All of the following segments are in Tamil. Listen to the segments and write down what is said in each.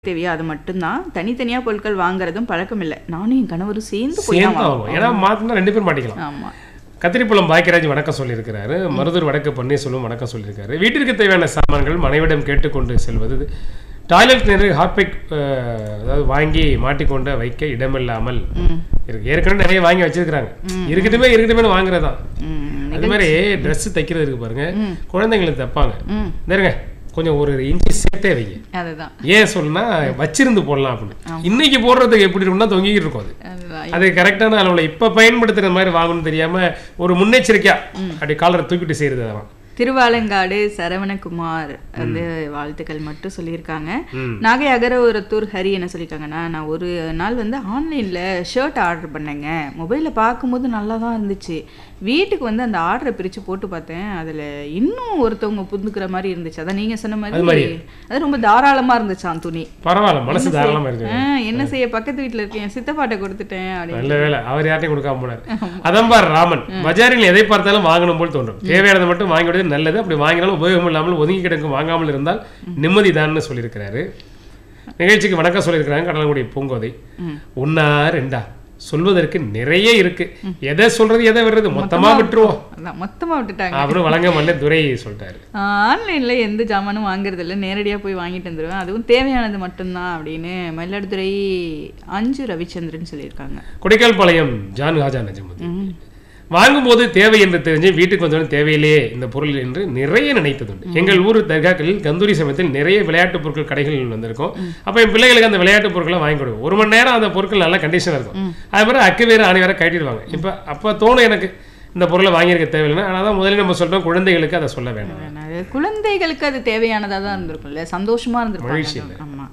தேவையோ அது மட்டும்தான் தனித்தனியா பொருட்கள் வாங்குறதும் பழக்கம் இல்லை நானும் என் கணவரும் சேர்ந்து போய் தான் சேர்ந்து ஆகும் ஏன்னா மாத்தினா ரெண்டு பேரும் மாட்டிக்கலாம் ஆமா கத்திரிப்பழம் பாக்கியராஜ் வணக்கம் சொல்லியிருக்கிறாரு மருதூர் வடக்கு பன்னீர்செல்வம் வணக்கம் சொல்லியிருக்காரு வீட்டிற்கு தேவையான சாமான்கள் மனைவிடம் கேட்டுக்கொண்டு செல்வது டாய்லெட் நிறைய ஹார்பிக் அதாவது வாங்கி மாட்டிக்கொண்டு வைக்க இடமில்லாமல் இருக்கு ஏற்கனவே நிறைய வாங்கி வச்சிருக்காங்க இருக்கட்டுமே இருக்கட்டுமே வாங்குறதுதான் ம், அது மாதிரி Dress தைக்கிறது இருக்கு பாருங்க குழந்தைங்களுக்கு தைப்பாங்க ம் இருங்க கொஞ்சம் ஒரு இன்ச்சு சேர்த்தே வைங்க அதுதான் ஏன் சொல்லுனா வச்சிருந்து போடலாம் அப்படின்னு இன்னைக்கு போடுறதுக்கு எப்படி இருக்கும்னா தொங்கிக்கிட்டு இருக்கும் அது அதுதான் அது கரெக்டான அளவுல இப்ப பயன்படுத்துற மாதிரி வாங்கணும்னு தெரியாம ஒரு முன்னெச்சரிக்கையா அப்படி காலரை தூக்கிட்டு செய்யறது அதெல்லாம் திருவாலங்காடு சரவணகுமார் வந்து வாழ்த்துக்கள் மட்டும் சொல்லியிருக்காங்க ம். நாகை அகரவரத்தூர் ஹரி என்ன சொல்லியிருக்காங்கன்னா நான் ஒரு நாள் வந்து ஆன்லைனில் ஷர்ட் ஆர்டர் பண்ணேங்க மொபைலில் பார்க்கும்போது நல்லா தான் இருந்துச்சு வீட்டுக்கு வந்து அந்த ஆர்டரை பிரித்து போட்டு பார்த்தேன் அதில் இன்னும் ஒருத்தவங்க புரிந்துக்கிற மாதிரி இருந்துச்சு அதான் நீங்கள் சொன்ன மாதிரி அது ரொம்ப தாராளமாக இருந்துச்சாம் துணி பரவாயில்ல மனசு தாராளமா இருக்கு ஆ, என்ன செய்ய பக்கத்து வீட்டில் இருக்கேன் சித்தப்பாட்டை கொடுத்துட்டேன் அப்படின்னு நல்ல வேலை அவர் யார்ட்டையும் கொடுக்காம போனார் அதான் பார் ராமன் பஜாரில் எதை பார்த்தாலும் வாங்கணும் போல் தோன்றும் தேவையானதை மட்டும் வாங்கி விடுறது நல்லது அப்படி வாங்கினாலும் உபயோகம் இல்லாமல் ஒதுங்கி கிடக்கும் வாங்காமல் இருந்தால் நிம்மதிதான்னு சொல்லியிருக்கிறாரு நிகழ்ச்சிக்கு வணக்கம் சொல்லியிருக்கிறாங்க கடலங்குடி பூங்கோதை ம். ஒன்னா ரெண்டா சொல்வதற்கு நிறைய இருக்கு எதை சொல்றது எதை விடுறது மொத்தமா விட்டுருவோம் அதான் மொத்தமாக விட்டுட்டாங்க அப்படின்னு வழங்க மல்ல துரை சொல்லிட்டாரு ஆன்லைன்ல எந்த ஜாமானும் வாங்குறது இல்ல நேரடியா போய் வாங்கிட்டு வந்துடுவேன் அதுவும் தேவையானது மட்டும்தான் அப்படின்னு மயிலாடுதுறை அஞ்சு ரவிச்சந்திரன் சொல்லியிருக்காங்க கொடைக்கால் பாளையம் ஜான் ஹாஜா நஜமுதீன் வாங்கும்போது தேவை என்று தெரிஞ்சு வீட்டுக்கு வந்தவுடன் தேவையில்லையே இந்த பொருள் என்று நிறைய நினைத்ததுண்டு எங்கள் ஊர் தர்காக்களில் கந்தூரி சமயத்தில் நிறைய விளையாட்டு பொருட்கள் கடைகள் வந்திருக்கும் அப்ப என் பிள்ளைகளுக்கு அந்த விளையாட்டு பொருட்களை வாங்கி கொடுக்கும் ஒரு மணி நேரம் அந்த பொருட்கள் நல்ல கண்டிஷன் இருக்கும் அது மாதிரி அக்கு வேறு ஆணி வேற கட்டிடுவாங்க இப்ப அப்ப தோணும் எனக்கு இந்த பொருளை வாங்கியிருக்க தேவையில்லைன்னா ஆனால் தான் முதல்ல நம்ம சொல்றோம் குழந்தைகளுக்கு அதை சொல்ல வேண்டாம் அது குழந்தைகளுக்கு அது தேவையானதா தான் இருந்திருக்கும்ல சந்தோஷமா மகிழ்ச்சி இருந்திருப்பாங்க ஆமா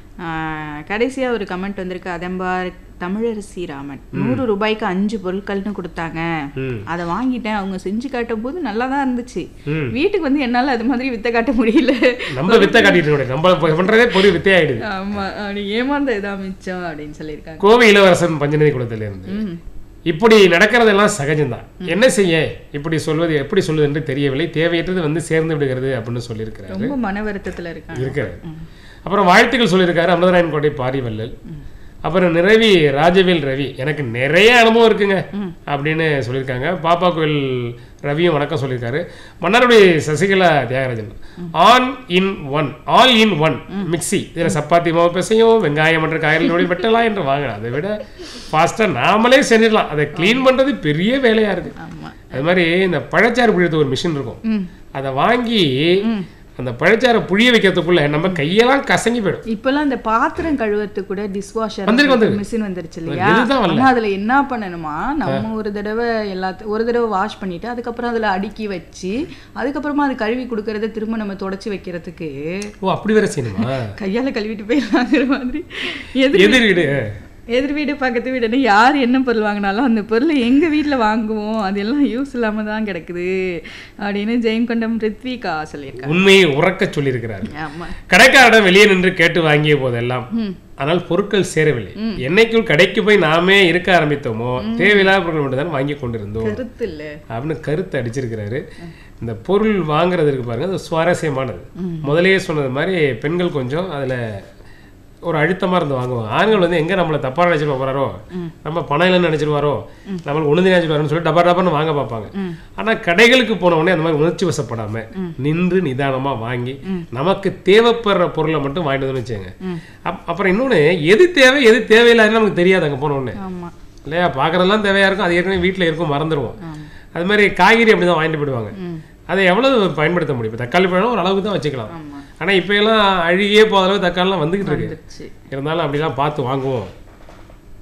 ஆஹ் கடைசியா ஒரு கமெண்ட் வந்திருக்கு அதம்பார் தமிழரசி ராமன் நூறு ரூபாய்க்கு அஞ்சு பொருட்கள்னு கொடுத்தாங்க ம். அதை வாங்கிட்டேன் அவங்க செஞ்சு காட்டும் போது நல்லா தான் இருந்துச்சு ம். வீட்டுக்கு வந்து என்னால அது மாதிரி வித்த காட்ட முடியல நம்ம வித்தை காட்டிட்டு இருக்கோம் நம்ம பண்றதே பொறி வித்தையாயிடுது ஆமா அப்படி ஏமாந்த இதா மிச்சம் அப்படின்னு சொல்லியிருக்காங்க கோவை இளவரசன் பஞ்சநதி குளத்திலிருந்து ம். இப்படி நடக்கிறதெல்லாம் சகஜம்தான் என்ன செய்ய இப்படி சொல்வது எப்படி சொல்வது என்று தெரியவில்லை தேவையற்றது வந்து சேர்ந்து விடுகிறது அப்படின்னு சொல்லியிருக்கிறாரு ரொம்ப மன வருத்தத்துல இருக்காங்க இருக்கிறாரு அப்புறம் வாழ்த்துக்கள் சொல்லியிருக்காரு அமர்தராயன் கோட்டை பாரிவல்லல் அப்புறம் நிறவி ராஜவேல் ரவி எனக்கு நிறைய அனுபவம் இருக்குங்க அப்படின்னு சொல்லியிருக்காங்க பாப்பா கோயில் ரவியும் வணக்கம் சொல்லியிருக்காரு மன்னாருடைய Sasikala Thiyagarajan all in one all in one mixie இதில் சப்பாத்தி மாவு பிசையும் வெங்காயம் மற்றும் காய்கறி நொடி வெட்டலாம் என்று வாங்கலாம் அதை விட ஃபாஸ்ட்டாக நாமளே செஞ்சிடலாம் அதை க்ளீன் பண்ணுறது பெரிய வேலையாக இருக்குது ஆமா அது மாதிரி இந்த பழச்சாறு புழியறது ஒரு மிஷின் இருக்கும் ம். அதை வாங்கி அந்த பழச்சாறை புழிய வைக்கிறதுக்குள்ள நம்ம கையெல்லாம் கசங்கி போயிடும் இப்பெல்லாம் இந்த பாத்திரம் கழுவுறதுக்கு கூட டிஷ்வாஷர் வந்திருக்கு, வந்திருக்கு. மிஷின் வந்துருச்சு இல்லையா இதுதான் வரல. ஆனா அதுல என்ன பண்ணணுமா நம்ம ஒரு தடவை எல்லாத்தையும் ஒரு தடவை வாஷ் பண்ணிட்டு அதுக்கப்புறம் அதுல அடுக்கி வச்சு அதுக்கப்புறமா அது கழுவி கொடுக்கறத திரும்ப நம்ம தொடச்சி வைக்கிறதுக்கு ஓ அப்படி வேற செய்யணுமா கையால கழுவிட்டு போயிடலாங்கிற மாதிரி எதிர் எதிர் வீடு எதிர் வீடு பக்கத்து வீடுன்னு யார் என்ன பொருள் வாங்கினாலும் அந்த பொருளை எங்க வீட்ல வாங்குவோம் அதெல்லாம் யூஸ் இல்லாம தான் கிடக்குது அப்படின்னு ஜெயங்கொண்டம் ரித்விகா சொல்லியிருக்காங்க உண்மையை உறக்க சொல்லியிருக்கிறார் ஆமா கடைக்காரரிடம் வெளியே நின்று கேட்டு வாங்கிய போதெல்லாம் ஆனால் பொருட்கள் சேரவில்லை என்னைக்கும் கடைக்கு போய் நாமே இருக்க ஆரம்பித்தோமோ தேவையில்லாத பொருட்கள் மட்டும் தான் வாங்கி கொண்டிருந்தோம் கருத்து இல்ல அப்படின்னு கருத்து அடிச்சிருக்கிறாரு இந்த பொருள் வாங்குறது இருக்கு பாருங்க அது சுவாரஸ்யமானது முதல்லயே சொன்னது மாதிரி பெண்கள் கொஞ்சம் அதுல ஒரு அழுத்தமா இருந்து வாங்குவாங்க ஆண்கள் வந்து எங்க நம்மளை தப்பா நினைச்சிட்டு போறாரோ நம்ம பணம் இல்லைன்னு நினைச்சிருவாரோ நம்மளுக்கு உணர்ந்து நினைச்சிருவாரோன்னு சொல்லி டப்பா டப்பான்னு வாங்க பார்ப்பாங்க ஆனா கடைகளுக்கு போன உடனே அந்த மாதிரி உணர்ச்சி வசப்படாம நின்று நிதானமா வாங்கி நமக்கு தேவைப்படுற பொருளை மட்டும் வாங்கிட்டு வந்து வச்சுங்க அப்புறம் இன்னொன்னு எது தேவை எது தேவையில்லாதுன்னு நமக்கு தெரியாது அங்க போன உடனே ஆமா இல்லையா பார்க்குறதெல்லாம் தேவையா இருக்கும் அது ஏற்கனவே வீட்டில் இருக்கும் மறந்துடுவோம் அது மாதிரி காய்கறி அப்படி தான் வாங்கிட்டு போயிடுவாங்க அதை எவ்வளவு பயன்படுத்த முடியும் இப்போ தக்காளி பழம் ஒரு அளவுக்கு தான் வச்சுக்கலாம் ஆமா ஆனால் இப்போ எல்லாம் அழுகியே போகிற அளவு தக்காளிலாம் வந்துகிட்டு இருக்கு வந்துருச்சு இருந்தாலும் அப்படிலாம் பார்த்து வாங்குவோம்